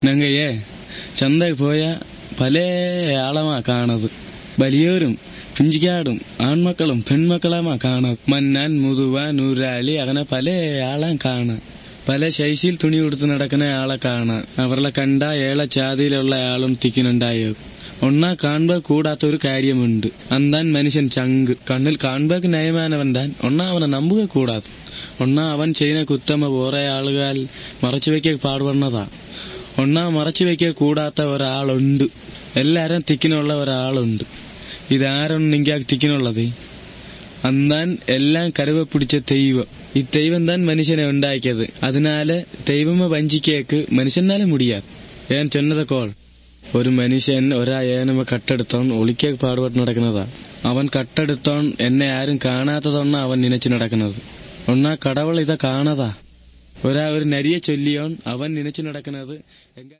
ഞങ്ങയെ ചന്തക്ക് പോയ പല ആളമാ കാണത് വലിയവരും പിഞ്ചിക്കാടും ആൺമക്കളും പെൺമക്കളുമാ കാണത് മന്നാൻ മുതുവ നൂരാളി അങ്ങനെ പല ആളാം കാണാം പല ശൈശിയിൽ തുണി കൊടുത്ത് നടക്കുന്ന ആളെ കാണാം അവരുടെ കണ്ട ഏള ചാതിയിലുള്ള ആളും തിക്കിനുണ്ടായോ ഒന്നാ കാണുമ്പോ കൂടാത്ത ഒരു കാര്യമുണ്ട് അന്താൻ മനുഷ്യൻ ചങ്ക് കണ്ണിൽ കാണുമ്പോക്ക് നയമാനവൻ താൻ ഒന്നാ അവനെ നമ്പുക കൂടാതെ ഒന്നാ അവൻ ചെയ്യുന്ന കുത്തമ്മ വേറെ ആളുകൾ മറച്ചു വെക്കാൻ പാടുപെടുന്നതാ ഒന്നാ മറച്ചു വെക്കാൻ കൂടാത്ത ഒരാളുണ്ട് എല്ലാരും തിക്കിനുള്ള ഒരാളുണ്ട് ഇതാരൊന്നെങ്കിൽ ആ തിക്കിനുള്ളത് അന്താൻ എല്ലാം കരുവ പിടിച്ച ദൈവം ഈ ദൈവം താൻ മനുഷ്യനെ ഉണ്ടാക്കിയത് അതിനാല് ദൈവമ വഞ്ചിക്കേക്ക് മനുഷ്യനാലെ മുടിയാ ഏൻ ചൊന്നതക്കോൾ ഒരു മനുഷ്യൻ ഒരാ ഏനമ കട്ടെടുത്തോൺ ഒളിക്കേക്ക് പാടുപെട്ട് നടക്കുന്നതാ അവൻ കട്ടെടുത്തോൺ എന്നെ ആരും കാണാത്തതൊണ്ണ അവൻ നിനച്ചു നടക്കുന്നത് ഒന്നാ കടവൾ ഇതാ കാണതാ ഒരാ ഒരു നരിയെ ചൊല്ലിയോൺ അവൻ നിനച്ചു നടക്കുന്നത് എങ്ക